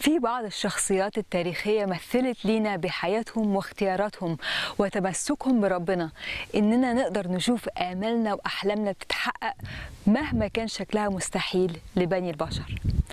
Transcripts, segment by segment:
في بعض الشخصيات التاريخية مثلت لينا بحياتهم واختياراتهم وتمسكهم بربنا إننا نقدر نشوف آمالنا وأحلامنا بتتحقق مهما كان شكلها مستحيل لبني البشر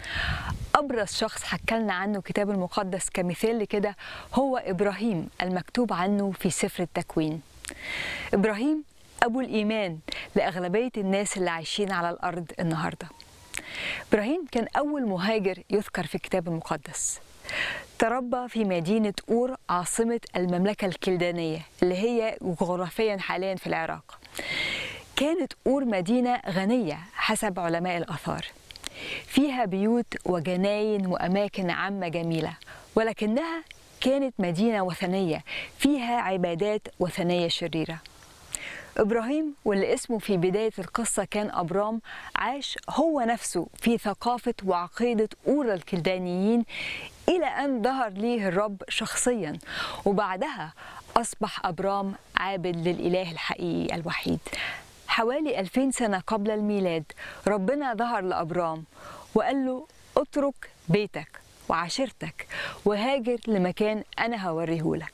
أبرز شخص حكالنا عنه كتاب المقدس كمثال لكده هو إبراهيم المكتوب عنه في سفر التكوين إبراهيم أبو الإيمان لأغلبية الناس اللي عايشين على الأرض النهارده إبراهيم كان أول مهاجر يذكر في الكتاب المقدس تربى في مدينة أور عاصمة المملكة الكلدانية اللي هي جغرافيا حاليا في العراق كانت أور مدينة غنية حسب علماء الآثار فيها بيوت وجناين وأماكن عامة جميلة ولكنها كانت مدينة وثنية فيها عبادات وثنية شريرة إبراهيم واللي اسمه في بداية القصة كان أبرام عاش هو نفسه في ثقافة وعقيدة أولى الكلدانيين إلى أن ظهر ليه الرب شخصيا وبعدها أصبح أبرام عابد للإله الحقيقي الوحيد حوالي 2000 سنة قبل الميلاد ربنا ظهر لأبرام وقال له اترك بيتك وعشيرتك وهاجر لمكان أنا هوريهولك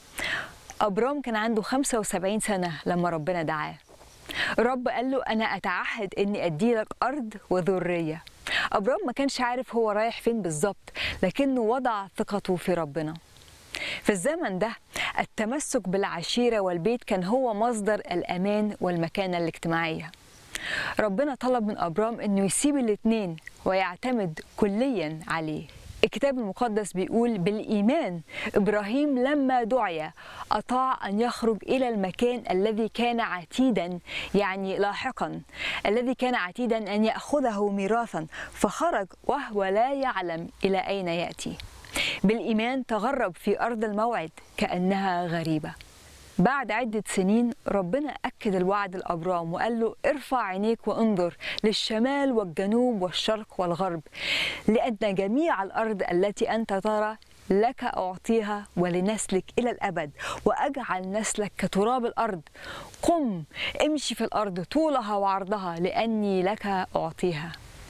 أبرام كان عنده 75 سنة لما ربنا دعاه الرب قال له أنا أتعهد إني أدي لك أرض وذرية أبرام ما كانش عارف هو رايح فين بالظبط لكنه وضع ثقته في ربنا في الزمن ده التمسك بالعشيرة والبيت كان هو مصدر الأمان والمكانة الاجتماعية ربنا طلب من أبرام أنه يسيب الاتنين ويعتمد كليا عليه الكتاب المقدس بيقول بالإيمان إبراهيم لما دعي أطاع أن يخرج إلى المكان الذي كان عتيدا يعني لاحقا الذي كان عتيدا أن يأخذه ميراثا فخرج وهو لا يعلم إلى أين يأتي بالإيمان تغرب في أرض الموعد كأنها غريبة بعد عدة سنين ربنا أكد الوعد لأبرام وقال له ارفع عينيك وانظر للشمال والجنوب والشرق والغرب لأن جميع الأرض التي أنت ترى لك أعطيها ولنسلك إلى الأبد وأجعل نسلك كتراب الأرض قم امشي في الأرض طولها وعرضها لأني لك أعطيها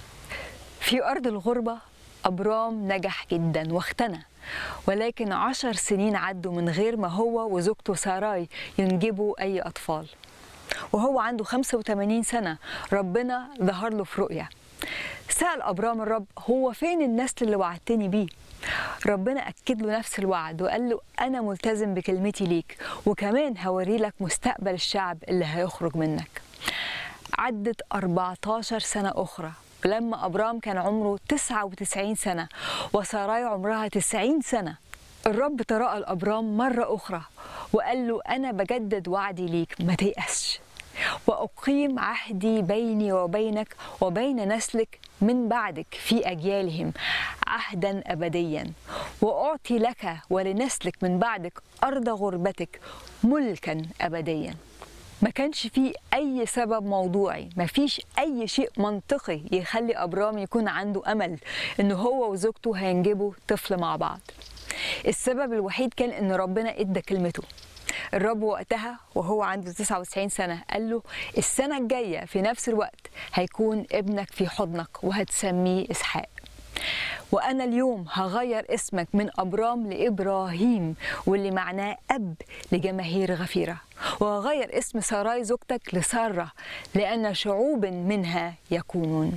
في أرض الغربة أبرام نجح جدا واختنى ولكن عشر سنين عدوا من غير ما هو وزوجته ساراي ينجبوا أي أطفال وهو عنده 85 سنة ربنا ظهر له في رؤية سأل أبرام الرب هو فين النسل اللي وعدتني بيه ربنا أكد له نفس الوعد وقال له أنا ملتزم بكلمتي ليك وكمان هوري لك مستقبل الشعب اللي هيخرج منك عدت 14 سنة أخرى لما أبرام كان عمره 99 سنة وساراي عمرها 90 سنة الرب تراءى لأبرام مرة أخرى وقال له أنا بجدد وعدي ليك ما تيأسش وأقيم عهدي بيني وبينك وبين نسلك من بعدك في أجيالهم عهدا أبديا وأعطي لك ولنسلك من بعدك أرض غربتك ملكا أبديا ما كانش فيه أي سبب موضوعي ما فيش أي شيء منطقي يخلي أبرام يكون عنده أمل إن هو وزوجته هينجبوا طفل مع بعض السبب الوحيد كان إن ربنا إدى كلمته الرب وقتها وهو عنده 99 سنة قال له السنة الجاية في نفس الوقت هيكون ابنك في حضنك وهتسميه إسحاق وأنا اليوم هغير اسمك من أبرام لإبراهيم واللي معناه أب لجماهير غفيرة وهغير اسم ساراي زوجتك لسارة لأن شعوب منها يكونون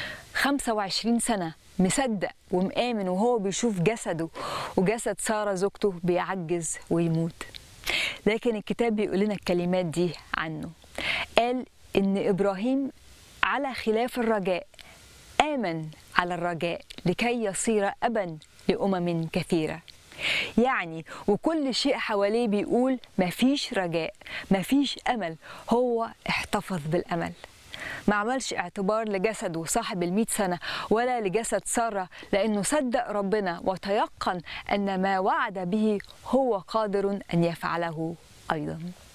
25 سنة مصدق ومآمن وهو بيشوف جسده وجسد سارة زوجته بيعجز ويموت لكن الكتاب بيقول لنا الكلمات دي عنه قال إن إبراهيم على خلاف الرجاء آمن على الرجاء لكي يصير أبا لأمم كثيرة يعني وكل شيء حواليه بيقول مفيش رجاء مفيش أمل هو احتفظ بالأمل ما عملش اعتبار لجسده صاحب المئة سنة ولا لجسد سارة لأنه صدق ربنا وتيقن أن ما وعد به هو قادر أن يفعله أيضاً